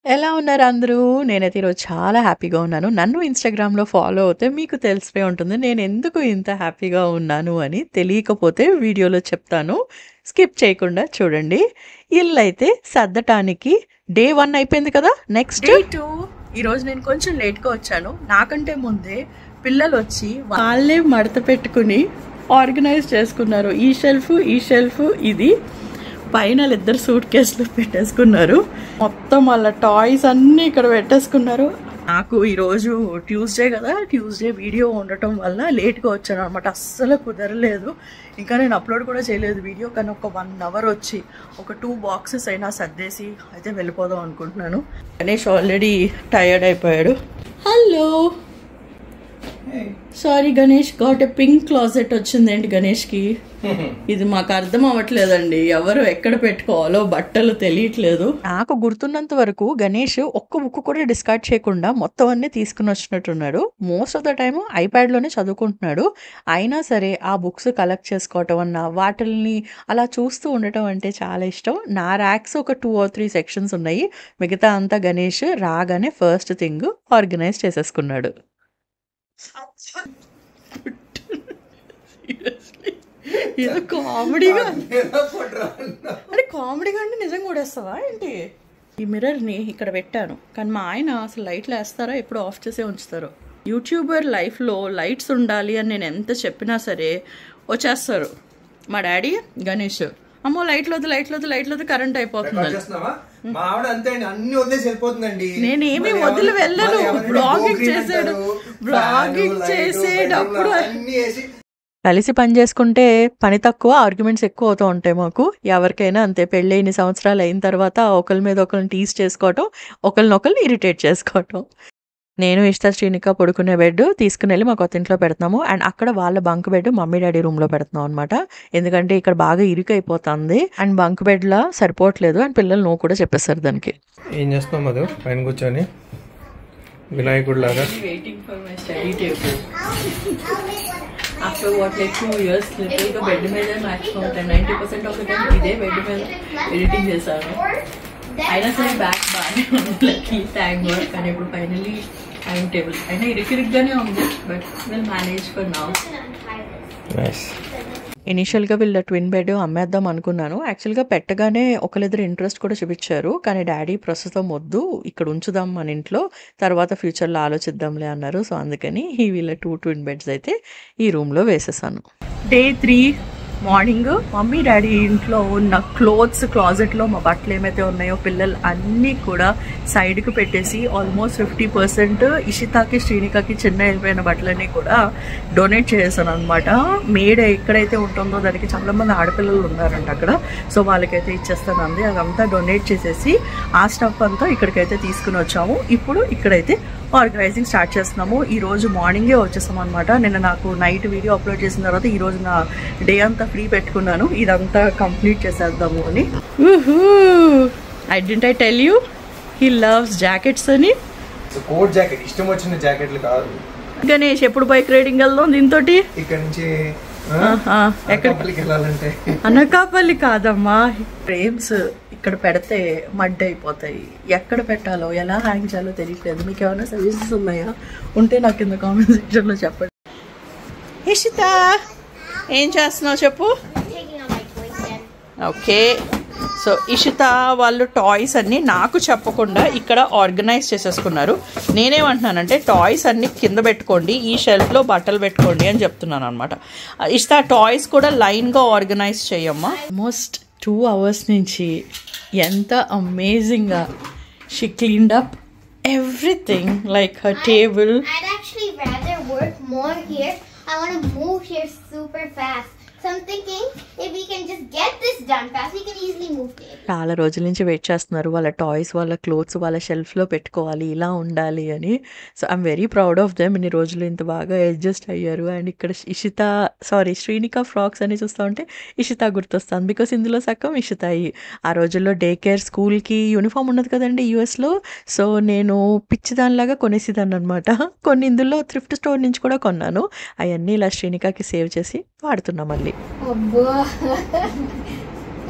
ఎలా ఉన్నారు అందరూ? నేనైతే ఈరోజు చాలా హ్యాపీగా ఉన్నాను. నన్ను ఇన్‌స్టాగ్రామ్‌లో ఫాలో అవుతే మీకు తెలిసిపోయి ఉంటుంది. నేనెందుకు ఇంత హ్యాపీగా ఉన్నాను అని. తెలియకపోతే వీడియోలో చెప్తాను. స్కిప్ చేయకుండా చూడండి. ఇల్లైతే సర్దటానికి డే 1 అయిపోయింది కదా! నెక్స్ట్ డే 2 ఈరోజు నేను కొంచెం లేట్‌గా వచ్చాను. నాకంటే ముందే పిల్లలొచ్చి వాళ్ళే మడత పెట్టుకుని ఆర్గనైజ్ చేసుకున్నారు. ఈ షెల్ఫ్, ఈ షెల్ఫ్ ఇది. పైన ఇద్దరు సూట్ కేసులు పెట్టేసుకున్నారు. మొత్తం వాళ్ళ టాయ్స్ అన్నీ ఇక్కడ పెట్టేసుకున్నారు. నాకు ఈరోజు ట్యూస్డే కదా! ట్యూస్డే వీడియో ఉండటం వల్ల లేట్‌గా వచ్చాను అనమాట. అస్సలు కుదరలేదు. ఇంకా నేను అప్లోడ్ కూడా చేయలేదు వీడియో. కానీ ఒక 1 అవర్ వచ్చి ఒక 2 బాక్సెస్ అయినా సర్దేసి అయితే వెళ్ళిపోదాం అనుకుంటున్నాను. గణేష్ ఆల్రెడీ టయర్డ్ అయిపోయాడు. Hello sorry Ganesh got a pink closet వచ్చిందేంటి గణేష్కి ఇది మాకు అర్థం అవ్వట్లేదండి ఎవరు ఎక్కడ పెట్టుకోవాలో బట్టలు తెలియట్లేదు నాకు గుర్తున్నంత వరకు గణేష్ ఒక్క బుక్ కూడా డిస్కార్డ్ చేయకుండా మొత్తం అన్ని తీసుకుని వచ్చినట్టున్నాడు most of the time iPad లోనే చదువుకుంటున్నాడు అయినా సరే ఆ బుక్స్ కలెక్ట్ చేసుకోవటం అన్న వాటిల్ని అలా చూస్తూ ఉండటం అంటే చాలా ఇష్టం నా ర్యాక్స్ ఒక టూ ఆర్ త్రీ సెక్షన్స్ ఉన్నాయి మిగతా అంతా గణేష్ రాగానే ఫస్ట్ థింగ్ ఆర్గనైజ్ చేసేసుకున్నాడు ఏదో కామెడీగా అంటే కామెడీగా అంటే నిజంగా కూడేస్తావా ఏంటి ఈ మిర్రర్ని ఇక్కడ పెట్టాను కానీ మా ఆయన అసలు లైట్లు వేస్తారా ఎప్పుడు ఆఫ్ చేసే ఉంచుతారు యూట్యూబర్ లైఫ్లో లైట్స్ ఉండాలి అని నేను ఎంత చెప్పినా సరే వచ్చేస్తారు మా డాడీ గణేష్ అమ్మో లైట్లు వద్దు లైట్లు వద్దు లైట్లు వద్దు కరెంట్ అయిపోతుంది చేస్తున్నావా మా ఆవిడ అంతే అండి అన్ని వదిలేసి వెళ్ళిపోతుందండి నేనేమి మరి వదిలి ఎవరు- వెళ్ళను. మరి ఎవరైనా బ్లాగింగ్ గోగ్రీన్ చేసాడు. అంటారు, బ్లాగింగ్ ఫ్యాను, లైటు, చేసేటప్పుడు బెడ్రూమ్ అన్ని వేసి కలిసి పని చేసుకుంటే పని తక్కువ ఆర్గ్యుమెంట్స్ ఎక్కువ అవుతూ ఉంటాయి మాకు ఎవరికైనా అంతే పెళ్ళి ఇన్ని సంవత్సరాలు అయిన తర్వాత ఒకరి మీద ఒకరిని టీస్ చేసుకోవటం ఒకరినొకరిని ఇరిటేట్ చేసుకోవటం నేను ఇష్ట శ్రీనిక పడుకునే బెడ్ తీసుకుని వెళ్ళి మా కొత్త ఇంట్లో పెడతాము అండ్ అక్కడ వాళ్ళ bunk bed mummy daddy room లో పెడుతున్నాం అనమాట ఎందుకంటే ఇక్కడ బాగా ఇరుకైపోతుంది అండ్ బంక్ బెడ్ లా సరిపోవట్లేదు అండ్ పిల్లలు నువ్వు కూడా చెప్పేస్తారు దానికి ఏం చేస్తున్నాం మధు పైన కూర్చొని వినాయకుడు లాగా waiting for my study table after what like two years లిటిల్గా బెడ్ మీద maximum ten ninety percent of the time ఇదే బెడ్ మీద ఎడిటింగ్ చేశాను అయినా సరే బ్యాక్ బాగానే ఉంది లక్కీ థ్యాంక్ వర్క్ కానీ ఇప్పుడు ఫైనల్లీ టైం టేబుల్ అయినా ఇరికిరిగ్గానే ఉంది but will manage for now nice ఇనిషియల్గా వీళ్ళ ట్విన్ బెడ్ అమ్మేద్దాం అనుకున్నాను యాక్చువల్గా పెట్టగానే ఒకరిద్దరు ఇంట్రెస్ట్ కూడా చూపించారు కానీ డాడీ ప్రస్తుతం వద్దు ఇక్కడ ఉంచుదాం మన ఇంట్లో తర్వాత ఫ్యూచర్లో ఆలోచిద్దాంలే అన్నారు సో అందుకని ఈ వీళ్ళ టూ ట్విన్ బెడ్స్ అయితే ఈ రూమ్లో వేసేసాను day three morning mummy daddy ఇంట్లో ఉన్న క్లోత్స్ క్లాజెట్లో మా బట్టలు ఏమైతే ఉన్నాయో పిల్లలు అన్నీ కూడా సైడ్కి పెట్టేసి ఆల్మోస్ట్ ఫిఫ్టీ పర్సెంట్ ఇషితాకి శ్రీనికకి చిన్న వెళ్ళిపోయిన బట్టలన్నీ కూడా డొనేట్ చేశాను అనమాట మేడ ఎక్కడైతే ఉంటుందో దానికి చాలా మంది ఆడపిల్లలు ఉన్నారంట అక్కడ సో వాళ్ళకైతే ఇచ్చేస్తాను అంది అదంతా డొనేట్ చేసేసి ఆ స్టఫ్ అంతా ఇక్కడికైతే తీసుకుని వచ్చాము ఇప్పుడు ఇక్కడైతే ఆర్గనైజింగ్ స్టార్ట్ చేస్తున్నాము ఈ రోజు మార్నింగే వచ్చేసాం అనమాట నిన్న నాకు నైట్ వీడియో అప్లోడ్ చేసిన తర్వాత ఈ రోజు నా డే అంతా ఫ్రీ పెట్టుకున్నాను ఇదంతా కంప్లీట్ చేసేద్దాము అని I dent I tell you he loves jackets అని కోట్ జాకెట్ ఇష్టం వచ్చిన జాకెట్లు కాదు గణేష్ ఎప్పుడు బైక్ రైడింగ్ వెళ్దాం దీంతో ఇక్కడ నుంచి ఎక్కడ ఎక్కడికి వెళ్ళాలంటే అనకాపల్లి కాదమ్మా ఫ్రేమ్స్ ఇక్కడ పెడితే మడ్ అయిపోతాయి ఎక్కడ పెట్టాలో ఎలా హ్యాంగ్ చేయాలో తెలియట్లేదు మీకు ఏమైనా సజెషన్స్ ఉన్నాయా ఉంటే నాకు కింద కామెంట్ సెక్షన్లో చెప్పండి ఇషిత ఏం చేస్తున్నావు చెప్పు taking out my toys again. Okay so Ishita వాళ్ళు టాయ్స్ అన్ని నాకు చెప్పకుండా ఇక్కడ ఆర్గనైజ్ చేసేసుకున్నారు నేనేమంటున్నానంటే టాయ్స్ అన్ని కింద పెట్టుకోండి ఈ షెల్ఫ్లో బట్టలు పెట్టుకోండి అని చెప్తున్నాను అనమాట ఇషిత టాయ్స్ కూడా లైన్గా ఆర్గనైజ్ చేయమ్మా ఆల్మోస్ట్ టూ అవర్స్ నుంచి ఎంత అమేజింగ్గా she cleaned up everything like her table I'd actually rather work more here. I want to move here super fast. So I'm thinking if we can just get this done fast, we can easily move there. చాలా రోజుల నుంచి wait చేస్తున్నారు వాళ్ళ toys వాళ్ళ clothes వాళ్ళ షెల్ఫ్లో పెట్టుకోవాలి ఇలా ఉండాలి అని so I'm very proud of them ఇన్ని రోజులు ఇంత బాగా అడ్జస్ట్ అయ్యారు అండ్ ఇక్కడ ఇషిత సారీ శ్రీనిక ఫ్రాక్స్ అని చూస్తూ ఉంటే ఇషిత గుర్తొస్తాను బికాస్ ఇందులో సగం ఇషితాయి ఆ రోజుల్లో డే కేర్ స్కూల్కి యూనిఫామ్ ఉన్నది కదండి యూఎస్లో సో నేను పిచ్చిదానిలాగా కొనేసేదాన్ని అనమాట కొన్ని ఇందులో థ్రిఫ్ట్ స్టోర్ నుంచి కూడా కొన్నాను అవన్నీ ఇలా శ్రీనికాకి సేవ్ చేసి వాడుతున్నా మళ్ళీ Oh boy.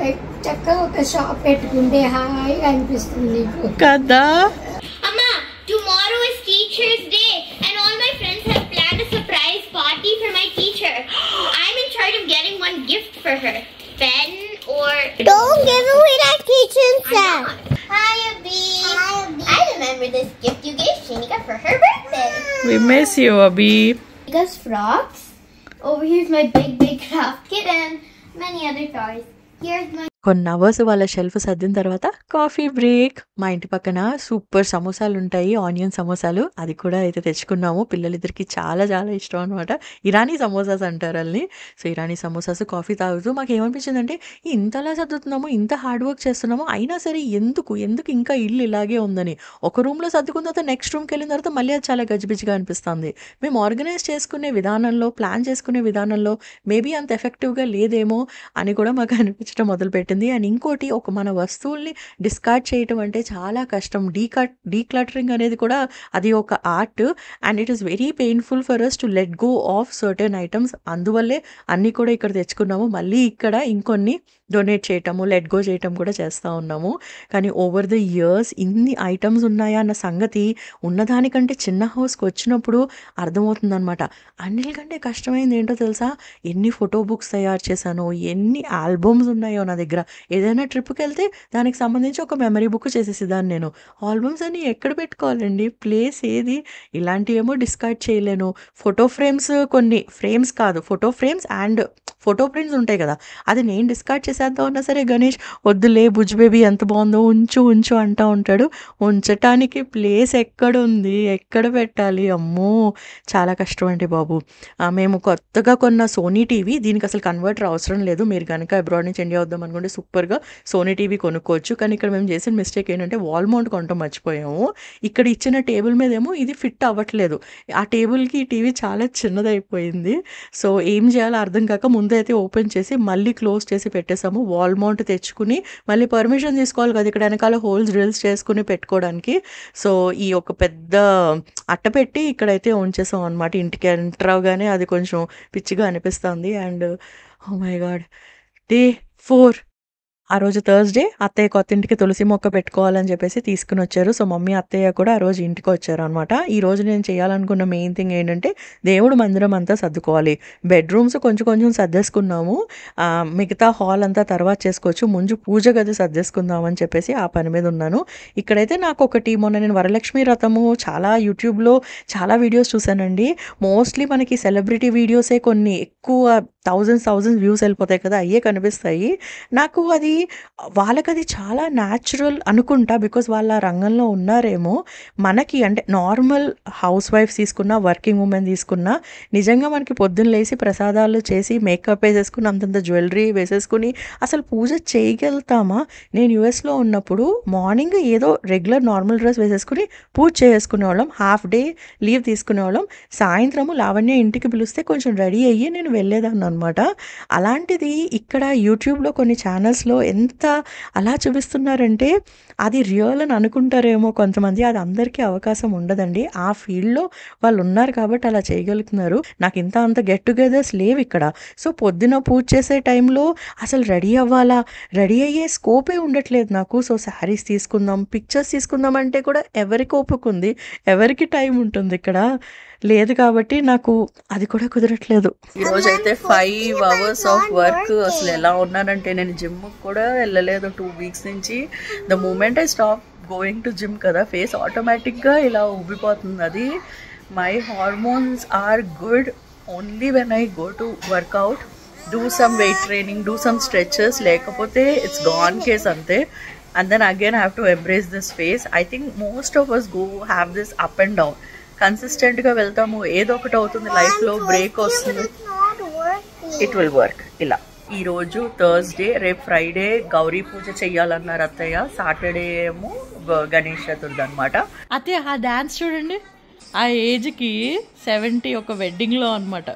చక్కగా ఒక షాప్ పెట్టుకుంటే హాయిగా అనిపిస్తుంది నీకు కదా Amma, tomorrow is Teacher's Day, and all my friends have planned a surprise party for my teacher. I'm in charge of getting one gift for her. Pen or don't give away that kitchen set. Hi, Abby. Hi, Abby. I remember this gift you gave Shanika for her birthday. We miss you అబీ Shanika's frocks. Over here's my big, big craft kit and many other toys. Here's my కొన్ని hours వాళ్ళ shelf సర్దిన తర్వాత coffee break మా ఇంటి పక్కన super సమోసాలు ఉంటాయి ఆనియన్ సమోసాలు అది కూడా అయితే తెచ్చుకున్నాము పిల్లలిద్దరికి చాలా చాలా ఇష్టం అనమాట ఇరానీ సమోసాస్ అంటారు వాళ్ళని సో ఇరానీ సమోసాస్ కాఫీ తాగుతూ మాకు ఏమనిపించింది అంటే ఇంతలా సర్దుతున్నాము ఇంత హార్డ్ వర్క్ చేస్తున్నాము అయినా సరే ఎందుకు ఎందుకు ఇంకా ఇల్లు ఇలాగే ఉందని ఒక రూమ్లో సర్దుకున్న తర్వాత నెక్స్ట్ రూమ్కి వెళ్ళిన తర్వాత మళ్ళీ అది చాలా గజిబిజిగా అనిపిస్తుంది మేము ఆర్గనైజ్ చేసుకునే విధానంలో ప్లాన్ చేసుకునే విధానంలో మేబీ అంత ఎఫెక్టివ్గా లేదేమో అని కూడా మాకు అనిపించడం మొదలుపెట్టింది అండ్ ఇంకోటి ఒక మన వస్తువుల్ని డిస్కార్డ్ చేయటం అంటే చాలా కష్టం డీకట్ డీక్లటరింగ్ అనేది కూడా అది ఒక art and it is very painful for us to let go of certain items అందువల్లే అన్నీ కూడా ఇక్కడ తెచ్చుకున్నాము మళ్ళీ ఇక్కడ ఇంకొన్ని డొనేట్ చేయటము లెట్ గో చేయటం కూడా చేస్తూ ఉన్నాము కానీ ఓవర్ ద ఇయర్స్ ఇన్ని ఐటమ్స్ ఉన్నాయా అన్న సంగతి ఉన్నదానికంటే చిన్న హౌస్కి వచ్చినప్పుడు అర్థమవుతుందన్నమాట అన్నిటికంటే కష్టమైంది ఏంటో తెలుసా ఎన్ని ఫోటో బుక్స్ తయారు చేశానో ఎన్ని ఆల్బమ్స్ ఉన్నాయో నా దగ్గర ఏదైనా ట్రిప్కి వెళ్తే దానికి సంబంధించి ఒక మెమరీ బుక్ చేసేసేదాన్ని నేను ఆల్బమ్స్ అన్ని ఎక్కడ పెట్టుకోవాలండి ప్లేస్ ఏది ఇలాంటివేమో డిస్కార్డ్ చేయలేను ఫోటో ఫ్రేమ్స్ కొన్ని ఫ్రేమ్స్ కాదు photo frames and photo prints ఉంటాయి కదా అది నేను డిస్కార్డ్ చేసేద్దాం ఉన్నా సరే గణేష్ వద్దులే బుజ్ బేబీ ఎంత బాగుందో ఉంచు ఉంచు అంటూ ఉంటాడు ఉంచటానికి ప్లేస్ ఎక్కడ ఉంది ఎక్కడ పెట్టాలి అమ్మో చాలా కష్టం అండి బాబు ఆ, మేము కొత్తగా కొన్న సోనీ టీవీ దీనికి అసలు కన్వర్టర్ అవసరం లేదు మీరు కనుక అబ్రాడ్ నుంచి ఇండియా వద్దాం అనుకుంటే సూపర్గా సోనీ టీవీ కొనుక్కోవచ్చు కానీ ఇక్కడ మేము చేసిన మిస్టేక్ ఏంటంటే వాల్ మౌంట్ కొనటం మర్చిపోయాము ఇక్కడ ఇచ్చిన టేబుల్ మీద ఏమో ఇది ఫిట్ అవ్వట్లేదు ఆ టేబుల్కి ఈ టీవీ చాలా చిన్నదైపోయింది సో ఏం చేయాలో అర్థం కాక ముందైతే ఓపెన్ చేసి మళ్ళీ క్లోజ్ చేసి పెట్టేసాము వాల్ మౌంట్ తెచ్చుకుని మళ్ళీ పర్మిషన్ తీసుకోవాలి కదా ఇక్కడ వెనకాల హోల్స్ డ్రిల్స్ చేసుకుని పెట్టుకోవడానికి సో ఈ ఒక పెద్ద అట్ట పెట్టి ఇక్కడైతే ఉంచేసాం అనమాట ఇంటికి ఎంటర్ అవగానే అది కొంచెం పిచ్చిగా అనిపిస్తుంది and oh my god day four ఆ రోజు థర్స్డే అత్తయ్య కొత్త ఇంటికి తులసి మొక్క పెట్టుకోవాలని చెప్పేసి తీసుకుని వచ్చారు సో మమ్మీ అత్తయ్య కూడా ఆ రోజు ఇంటికి వచ్చారు అనమాట ఈ రోజు నేను చేయాలనుకున్న మెయిన్ థింగ్ ఏంటంటే దేవుడు మందిరం అంతా సర్దుకోవాలి బెడ్రూమ్స్ కొంచెం కొంచెం సర్దేసుకున్నాము ఆ, మిగతా హాల్ అంతా తర్వాత చేసుకోవచ్చు ముందు పూజ గది సర్దేసుకుందాం అని చెప్పేసి ఆ పని మీద ఉన్నాను ఇక్కడైతే నాకు ఒకటి మొన్న నేను వరలక్ష్మి రథము చాలా యూట్యూబ్లో చాలా వీడియోస్ చూశానండి మోస్ట్లీ మనకి సెలబ్రిటీ వీడియోసే కొన్ని ఎక్కువ థౌజండ్స్ థౌజండ్స్ వ్యూస్ వెళ్ళిపోతాయి కదా అయ్యే కనిపిస్తాయి నాకు అది వాళ్ళకి అది చాలా న్యాచురల్ అనుకుంటా బికాస్ వాళ్ళ ఆ రంగంలో ఉన్నారేమో మనకి అంటే నార్మల్ హౌస్ వైఫ్స్ తీసుకున్నా వర్కింగ్ ఉమెన్ తీసుకున్నా నిజంగా మనకి పొద్దున్న లేసి ప్రసాదాలు చేసి మేకప్ వేసేసుకుని అంతంత జ్యువెలరీ వేసేసుకుని అసలు పూజ చేయగలుగుతామా నేను యుఎస్లో ఉన్నప్పుడు మార్నింగ్ ఏదో రెగ్యులర్ నార్మల్ డ్రెస్ వేసేసుకుని పూజ చేసుకునేవాళ్ళం హాఫ్ డే లీవ్ తీసుకునేవాళ్ళం సాయంత్రము లావణ్య ఇంటికి పిలిస్తే కొంచెం రెడీ అయ్యి నేను వెళ్ళేదాన్ని అనమాట అలాంటిది ఇక్కడ యూట్యూబ్లో కొన్ని ఛానల్స్లో ఎంత అలా చూపిస్తున్నారంటే అది రియల్ అని అనుకుంటారేమో కొంతమంది అది అందరికీ అవకాశం ఉండదండి ఆ ఫీల్డ్లో వాళ్ళు ఉన్నారు కాబట్టి అలా చేయగలుగుతున్నారు నాకు ఇంత అంత గెట్ టుగెదర్స్ లేవు ఇక్కడ సో పొద్దున పూజ చేసే టైంలో అసలు రెడీ అవ్వాలా రెడీ అయ్యే స్కోపే ఉండట్లేదు నాకు సో శారీస్ తీసుకుందాం పిక్చర్స్ తీసుకుందాం అంటే కూడా ఎవరికి ఓపిక ఉంది ఎవరికి టైం ఉంటుంది ఇక్కడ లేదు కాబట్టి నాకు అది కూడా కుదరట్లేదు ఈరోజు అయితే ఫైవ్ అవర్స్ ఆఫ్ వర్క్ అసలు ఎలా ఉన్నానంటే నేను జిమ్ కూడా వెళ్ళలేదు టూ వీక్స్ నుంచి the moment I stop going to gym కదా ఫేస్ ఆటోమేటిక్గా ఇలా ఉబ్బిపోతుంది అది my hormones are good only when I go to workout do some weight training do some stretches లేకపోతే ఇట్స్ గాన్ కేస్ అంతే and then again have to embrace this phase I think most of us go have this up and down కన్సిస్టెంట్గా వెళ్తాము ఏదో ఒకటి అవుతుంది లైఫ్లో break వస్తుంది not working. It will work ఇలా ఈ రోజు థర్స్డే రేపు ఫ్రైడే గౌరీ పూజ చెయ్యాలన్నారు అత్తయ్య సాటర్డే ఏమో గ- గణేష్ చతుర్థి అనమాట అత్తయ్య ఆ డాన్స్ చూడండి ఆ ఏజ్కి సెవెంటీ ఒక వెడ్డింగ్లో అనమాట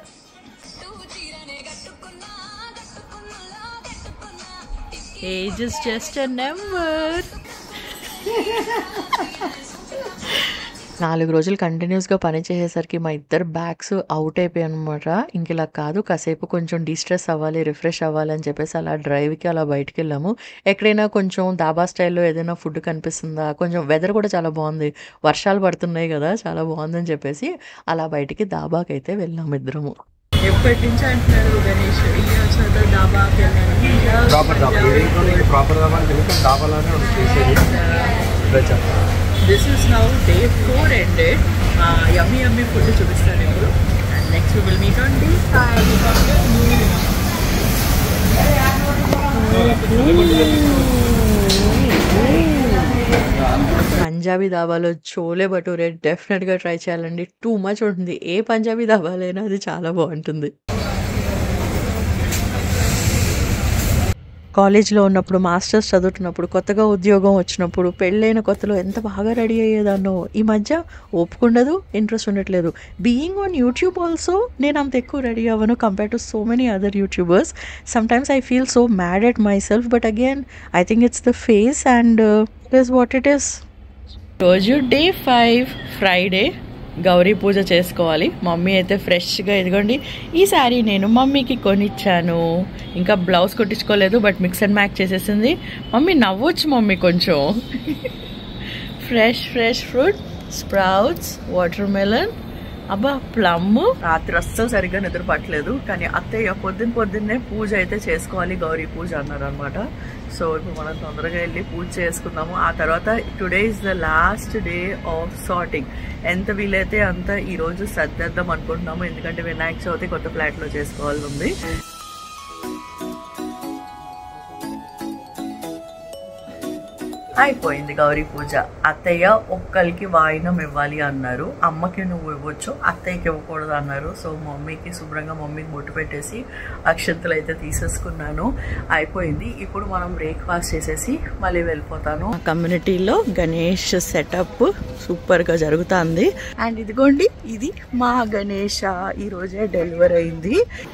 age is just a number నాలుగు రోజులు కంటిన్యూస్గా పని చేసేసరికి మా ఇద్దరు బ్యాగ్స్ అవుట్ అయిపోయాయి అనమాట ఇంక ఇలా కాదు కాసేపు కొంచెం డిస్ట్రెస్ అవ్వాలి రిఫ్రెష్ అవ్వాలి అని చెప్పేసి అలా డ్రైవ్కి అలా బయటికి వెళ్ళాము ఎక్కడైనా కొంచెం దాబా స్టైల్లో ఏదైనా ఫుడ్ కనిపిస్తుందా కొంచెం వెదర్ కూడా చాలా బాగుంది వర్షాలు పడుతున్నాయి కదా చాలా బాగుందని చెప్పేసి అలా బయటికి దాబాకి అయితే వెళ్ళాము ఇద్దరము ఎప్పటి నుంచి అంటున్నారు గణేష్ ఈ వచ్చిన దాబాకి ప్రాపర్ దాబా ఏదైతే ప్రాపర్ దాబా అని తెలియదు దాబాలోనే ఉంది చేసేది veg this is now day four ended yummy yummy food చూపిస్తాను ఇప్పుడు and next will meet on day Punjabi దాబాలో చోలే భటూరే డెఫినెట్గా ట్రై చేయాలండి టూ మచ్ ఉంటుంది ఏ పంజాబీ దాబాలైనా అది చాలా బాగుంటుంది కాలేజ్లో ఉన్నప్పుడు మాస్టర్స్ చదువుతున్నప్పుడు కొత్తగా ఉద్యోగం వచ్చినప్పుడు పెళ్ళైన కొత్తలో ఎంత బాగా రెడీ అయ్యేదాన్నో ఈ మధ్య ఓపుకుండదు ఇంట్రెస్ట్ ఉండట్లేదు బీయింగ్ ఆన్ యూట్యూబ్ ఆల్సో నేను అంత ఎక్కువ రెడీ అవ్వను compare to so many other YouTubers sometimes I feel so mad at myself but again I think it's the phase and it is what it is రోజు day five Friday Gauri Puja చేసుకోవాలి mummy అయితే ఫ్రెష్గా ఇదిగోండి ఈ శారీ నేను మమ్మీకి కొనిచ్చాను ఇంకా బ్లౌజ్ కుట్టించుకోలేదు బట్ మిక్స్ అండ్ మ్యాక్ చేసేసింది మమ్మీ నవ్వొచ్చు మమ్మీ కొంచెం fresh fresh fruit sprouts watermelon అబ్బా ప్లమ్ రాత్రి అస్సలు సరిగ్గా నిద్ర పట్టలేదు కానీ అత్తయ్య పొద్దున్న పొద్దున్నే పూజ అయితే చేసుకోవాలి గౌరీ పూజ అన్నారు అనమాట సో ఇప్పుడు మనం తొందరగా వెళ్ళి పూజ చేసుకుందాము ఆ తర్వాత today is the last day of sorting ఎంత వీలైతే అంత ఈ రోజు సర్దేద్దాం అనుకుంటున్నాము ఎందుకంటే వినాయక చవితి కొత్త ఫ్లాట్లో చేసుకోవాలని ఉంది అయిపోయింది గౌరీ పూజ అత్తయ్య ఒక్కరికి వాయినం ఇవ్వాలి అన్నారు అమ్మకి నువ్వు ఇవ్వచ్చు అత్తయ్యకి ఇవ్వకూడదు అన్నారు సో మమ్మీకి శుభ్రంగా మమ్మీకి బొట్టు పెట్టేసి అక్షంతలు అయితే తీసేసుకున్నాను అయిపోయింది ఇప్పుడు మనం బ్రేక్ఫాస్ట్ చేసేసి మళ్ళీ వెళ్ళిపోతాను కమ్యూనిటీలో గణేష్ సెటప్ సూపర్గా జరుగుతుంది అండ్ ఇదిగోండి ఇది మా గణేష ఈరోజే డెలివరీ అయింది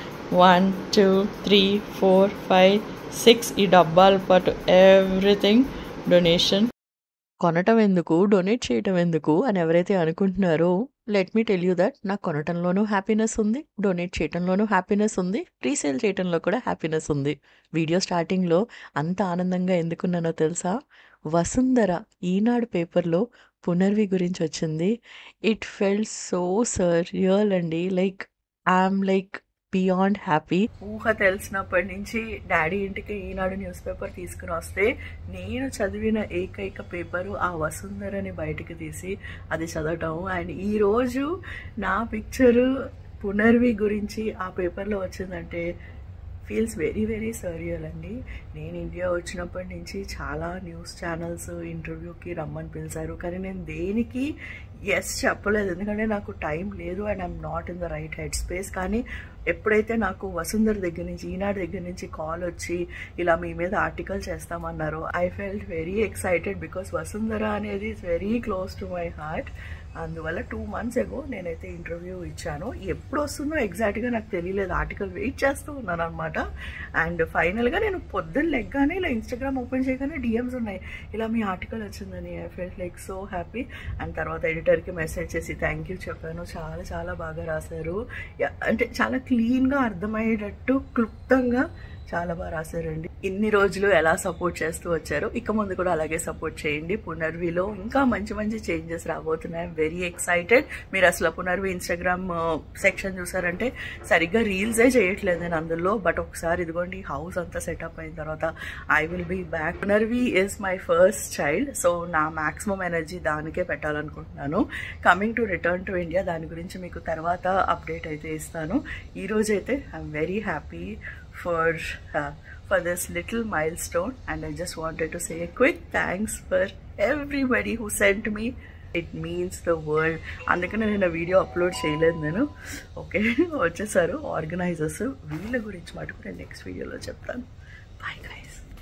one two three four five six ఈ డబ్బాలు పట్టు ఎవ్రీథింగ్ డొనేషన్ కొనటం ఎందుకు డొనేట్ చేయటం ఎందుకు అని ఎవరైతే అనుకుంటున్నారో let me tell you that నాకు కొనటంలోనూ హ్యాపీనెస్ ఉంది డొనేట్ చేయటంలోనూ హ్యాపీనెస్ ఉంది రీసేల్ చేయటంలో కూడా హ్యాపీనెస్ ఉంది వీడియో స్టార్టింగ్లో అంత ఆనందంగా ఎందుకున్నానో తెలుసా వసుంధర ఈనాడు పేపర్లో పునర్వి గురించి వచ్చింది ఇట్ ఫెల్ సో సరియల్ అండి like I'm like beyond happy ఊహ తెలిసినప్పటి నుంచి డాడీ ఇంటికి ఈనాడు న్యూస్ పేపర్ తీసుకుని వస్తే నేను చదివిన ఏకైక పేపరు ఆ వసుంధరని బయటికి తీసి అది చదవటం అండ్ ఈరోజు నా పిక్చరు పునర్వి గురించి ఆ పేపర్లో వచ్చిందంటే ఫీల్స్ వెరీ వెరీ సరియల్ అండి నేను ఇండియా వచ్చినప్పటి నుంచి చాలా న్యూస్ ఛానల్స్ ఇంటర్వ్యూకి రమ్మని పిలిచారు కానీ నేను దేనికి ఎస్ చెప్పలేదు ఎందుకంటే నాకు టైం లేదు and I'm not in the right head space కానీ ఎప్పుడైతే నాకు వసుంధర దగ్గర నుంచి ఈనాడు దగ్గర నుంచి కాల్ వచ్చి ఇలా మీ మీద ఆర్టికల్ చేస్తామన్నారో I felt very excited because Vasundhara అనేది is very close to my heart అందువల్ల టూ మంత్స్ ఎగో నేనైతే ఇంటర్వ్యూ ఇచ్చాను ఎప్పుడు వస్తుందో ఎగ్జాక్ట్గా నాకు తెలియలేదు ఆర్టికల్ వెయిట్ చేస్తూ ఉన్నాను అనమాట అండ్ ఫైనల్గా నేను పొద్దున్న లెగ్గానే ఇలా ఇన్స్టాగ్రామ్ ఓపెన్ చేయగానే డిఎమ్స్ ఉన్నాయి ఇలా మీ ఆర్టికల్ వచ్చిందని I felt like so happy and తర్వాత ఎడిటర్కి మెసేజ్ చేసి థ్యాంక్ యూ చెప్పాను చాలా చాలా బాగా రాశారు యా- అంటే చాలా క్లీన్గా అర్థమయ్యేటట్టు క్లుప్తంగా చాలా బాగా రాశారండి ఇన్ని రోజులు ఎలా సపోర్ట్ చేస్తూ వచ్చారో ఇక ముందు కూడా అలాగే సపోర్ట్ చేయండి పునర్విలో ఇంకా మంచి మంచి చేంజెస్ రాబోతున్నాయి వెరీ ఎక్సైటెడ్ మీరు అసలు పునర్వి ఇన్స్టాగ్రామ్ సెక్షన్ చూసారంటే సరిగ్గా రీల్సే చేయట్లేదు నేను అందులో బట్ ఒకసారి ఇదిగోండి హౌస్ అంతా సెటప్ అయిన తర్వాత I will be back Punarvi is my first child so నా మాక్సిమం ఎనర్జీ దానికే పెట్టాలనుకుంటున్నాను coming to return to India దాని గురించి మీకు తర్వాత అప్డేట్ అయితే ఇస్తాను ఈ రోజు అయితే I'm very happy for uh, for this little milestone and i just wanted to say a quick thanks for everybody who sent me it means the world అందుకనే నేను వీడియో అప్లోడ్ చేయలేదు నేను ఓకే వచ్చేసారు ఆర్గనైజర్స్ వీళ్ళ గురించి మటుకు నేను next వీడియోలో చెప్తాను బాయ్ గైస్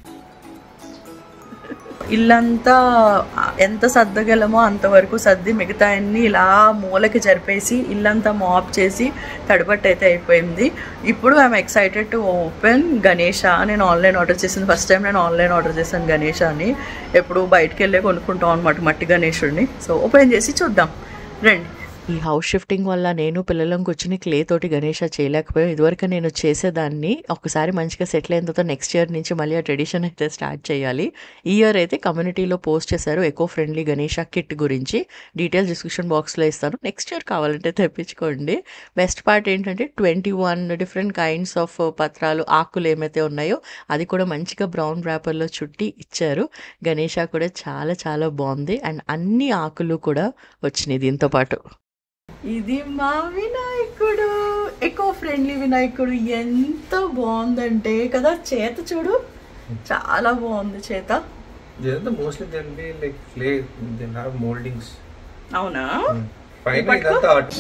ఇల్లంతా ఎంత సర్దగలమో అంతవరకు సర్ది మిగతా అన్ని ఇలా మూలకి జరిపేసి ఇల్లంతా మాప్ చేసి తడిపట్టు అయితే అయిపోయింది ఇప్పుడు I'm excited to open Ganesha నేను ఆన్లైన్ ఆర్డర్ చేసింది ఫస్ట్ టైం నేను ఆన్లైన్ ఆర్డర్ చేశాను గణేష అని ఎప్పుడు బయటికి వెళ్ళే కొనుక్కుంటాం అనమాట మట్టి గణేషుడిని సో ఓపెన్ చేసి చూద్దాం రండి ఈ హౌస్ షిఫ్టింగ్ వల్ల నేను పిల్లలం కూర్చుని క్లే తోటి గణేష చేయలేకపోయాం ఇదివరకు నేను చేసేదాన్ని ఒకసారి మంచిగా సెటిల్ అయిన తర్వాత నెక్స్ట్ ఇయర్ నుంచి మళ్ళీ ఆ ట్రెడిషన్ అయితే స్టార్ట్ చేయాలి ఈ ఇయర్ అయితే కమ్యూనిటీలో పోస్ట్ చేశారు ఎకో ఫ్రెండ్లీ గణేష కిట్ గురించి డీటెయిల్స్ డిస్క్రిప్షన్ బాక్స్లో ఇస్తాను నెక్స్ట్ ఇయర్ కావాలంటే తెప్పించుకోండి బెస్ట్ పార్ట్ ఏంటంటే twenty one different kinds of పత్రాలు ఆకులు ఏమైతే ఉన్నాయో అది కూడా మంచిగా బ్రౌన్ ర్యాపర్లో చుట్టి ఇచ్చారు గణేష కూడా చాలా చాలా బాగుంది అండ్ అన్ని ఆకులు కూడా వచ్చినాయి దీంతో పాటు ఇది మా వినాయకుడు ఎకో ఫ్రెండ్లీ వినాయకుడు ఎంత బాగుందంటే కదా చేత చూడు చాలా బాగుంది చేత ఇదంతా mostly then be like clay then have mouldings అవునా పైన పట్టుకో. ఇదంతా art.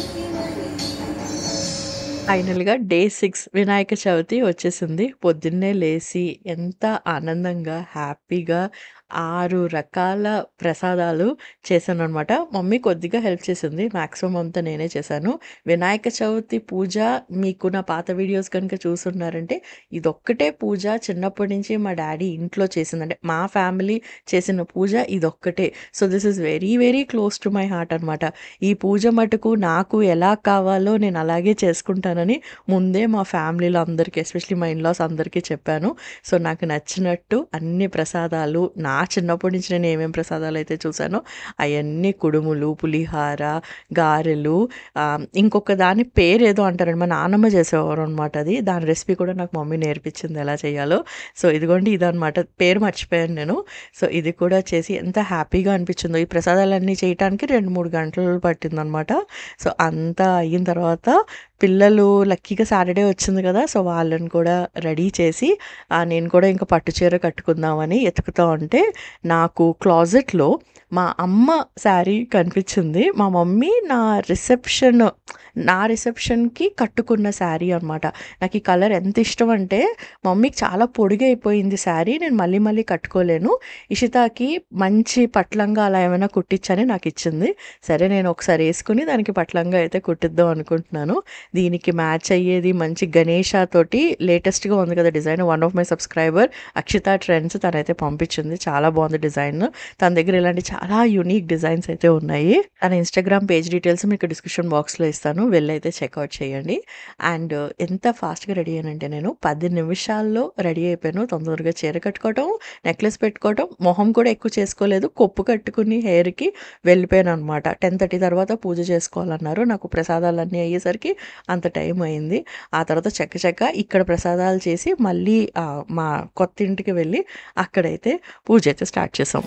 ఫైనల్గా డే సిక్స్ వినాయక చవితి వచ్చేసింది పొద్దున్నే లేచి ఎంత ఆనందంగా హ్యాపీగా ఆరు రకాల ప్రసాదాలు చేశాను అనమాట మమ్మీ కొద్దిగా హెల్ప్ చేసింది మ్యాక్సిమం అంతా నేనే చేశాను వినాయక చవితి పూజ మీకు నా పాత వీడియోస్ కనుక చూస్తున్నారంటే ఇదొక్కటే పూజ చిన్నప్పటి నుంచి మా డాడీ ఇంట్లో చేసింది అంటే మా ఫ్యామిలీ చేసిన పూజ ఇదొక్కటే so this is very very close to my heart అనమాట ఈ పూజ మటుకు నాకు ఎలా కావాలో నేను అలాగే చేసుకుంటానని ముందే మా ఫ్యామిలీలో అందరికీ ఎస్పెషలీ మా ఇన్లాస్ అందరికీ చెప్పాను సో నాకు నచ్చినట్టు అన్ని ప్రసాదాలు నా చిన్నప్పటి నుంచి నేను ఏమేం ప్రసాదాలు అయితే చూసానో అవన్నీ కుడుములు పులిహార గారెలు ఆ, ఇంకొక దాని పేరు ఏదో అంటారండి మా నాన్నమ్మ చేసేవారు అనమాట అది దాని రెసిపీ కూడా నాకు మమ్మీ నేర్పించింది ఎలా చేయాలో సో ఇదిగోండి ఇదనమాట పేరు మర్చిపోయాను నేను సో ఇది కూడా చేసి ఎంత హ్యాపీగా అనిపించిందో ఈ ప్రసాదాలన్నీ చేయటానికి రెండు మూడు గంటలు పట్టిందనమాట సో అంతా అయిన తర్వాత పిల్లలు లక్కీగా సాటర్డే వచ్చింది కదా సో వాళ్ళని కూడా రెడీ చేసి ఆ, నేను కూడా ఇంకా పట్టు చీర కట్టుకుందామని ఎతుకుతా ఉంటే నాకు క్లాజెట్లో మా అమ్మ శారీ కనిపించింది మా మమ్మీ నా రిసెప్షన్ నా రిసెప్షన్కి కట్టుకున్న శారీ అనమాట నాకు ఈ కలర్ ఎంత ఇష్టం అంటే మమ్మీకి చాలా పొడిగైపోయింది శారీ నేను మళ్ళీ మళ్ళీ కట్టుకోలేను ఇషితాకి మంచి పట్లంగా అలా ఏమైనా కుట్టించని నాకు ఇచ్చింది సరే నేను ఒకసారి వేసుకుని దానికి పట్లంగా అయితే కుట్టిద్దాం అనుకుంటున్నాను దీనికి మ్యాచ్ అయ్యేది మంచి గణేష తోటి లేటెస్ట్గా ఉంది కదా design one of my subscriber Akshita trends తనైతే పంపించింది చాలా బాగుంది డిజైన్ తన దగ్గర ఇలాంటి చాలా యూనిక్ డిజైన్స్ అయితే ఉన్నాయి తన ఇన్స్టాగ్రామ్ పేజ్ డీటెయిల్స్ మీకు డిస్క్రిప్షన్ బాక్స్లో ఇస్తాను వెళ్ళైతే చెక్అవుట్ చేయండి అండ్ ఎంత ఫాస్ట్గా రెడీ అయ్యానంటే నేను పది నిమిషాల్లో రెడీ అయిపోయాను తొందరగా చీర కట్టుకోవటం నెక్లెస్ పెట్టుకోవటం మొహం కూడా ఎక్కువ చేసుకోలేదు కొప్పు కట్టుకుని హెయిర్కి వెళ్ళిపోయాను అనమాట టెన్ థర్టీ తర్వాత పూజ చేసుకోవాలన్నారు నాకు ప్రసాదాలన్నీ అయ్యేసరికి అంత టైం అయింది ఆ తర్వాత చెక్క చెక్క ఇక్కడ ప్రసాదాలు చేసి మళ్ళీ ఆ, మా కొత్త ఇంటికి వెళ్ళి అక్కడైతే పూజ అయితే స్టార్ట్ చేసాం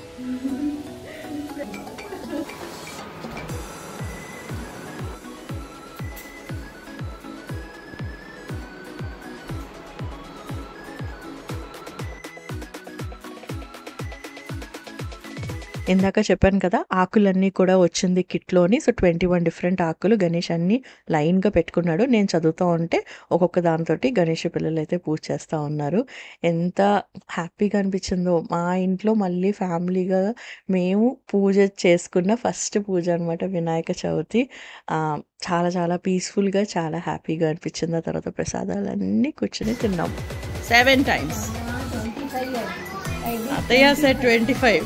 ఇందాక చెప్పాను కదా ఆకులన్నీ కూడా వచ్చింది కిట్లోని సో ట్వంటీ వన్ డిఫరెంట్ ఆకులు గణేష్ అన్ని లైన్గా పెట్టుకున్నాడు నేను చదువుతూ ఉంటే ఒక్కొక్క దాంతో గణేష్ పిల్లలు అయితే పూజ చేస్తూ ఉన్నారు ఎంత హ్యాపీగా అనిపించిందో మా ఇంట్లో మళ్ళీ ఫ్యామిలీగా మేము పూజ చేసుకున్న ఫస్ట్ పూజ అనమాట వినాయక చవితి ఆ, చాలా చాలా పీస్ఫుల్గా చాలా హ్యాపీగా అనిపించింది ఆ తర్వాత ప్రసాదాలన్నీ కూర్చొని తిన్నాం సెవెన్ టైమ్స్ అత్తయ్య సెట్ ట్వంటీ ఫైవ్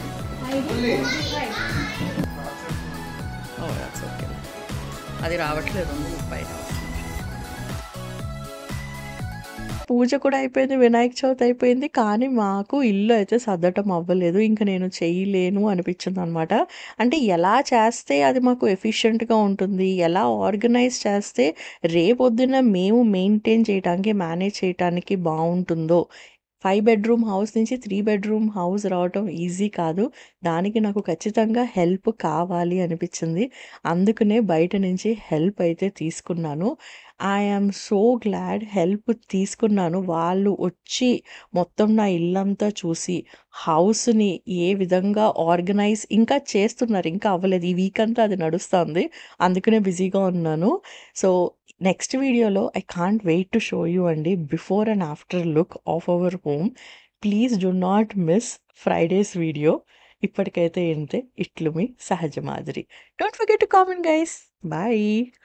అది రావట్లేదు పైన పూజ కూడా అయిపోయింది వినాయక చవితి అయిపోయింది కానీ మాకు ఇల్లు అయితే సర్దటం అవ్వలేదు ఇంకా నేను చేయలేను అనిపించింది అనమాట అంటే ఎలా చేస్తే అది మాకు ఎఫిషియెంట్గా ఉంటుంది ఎలా ఆర్గనైజ్ చేస్తే రేపొద్దున మేము మెయింటైన్ చేయడానికి మేనేజ్ చేయడానికి బాగుంటుందో ఫైవ్ బెడ్రూమ్ హౌస్ నుంచి త్రీ బెడ్రూమ్ హౌస్ రావటం ఈజీ కాదు దానికి నాకు ఖచ్చితంగా హెల్ప్ కావాలి అనిపించింది అందుకనే బయట నుంచి హెల్ప్ అయితే తీసుకున్నాను ఐఎమ్ సో గ్లాడ్ హెల్ప్ తీసుకున్నాను వాళ్ళు వచ్చి మొత్తం నా ఇల్లంతా చూసి హౌస్ని ఏ విధంగా ఆర్గనైజ్ ఇంకా చేస్తున్నారు ఇంకా అవ్వలేదు ఈ వీక్ అంతా అది నడుస్తుంది అందుకనే బిజీగా ఉన్నాను సో నెక్స్ట్ వీడియోలో I can't wait to show you అండి before and after look of our home please do not miss Fridays video ఇప్పటికైతే ఏంటే ఇట్లు మీ సహజ మాదిరి don't forget to comment guys bye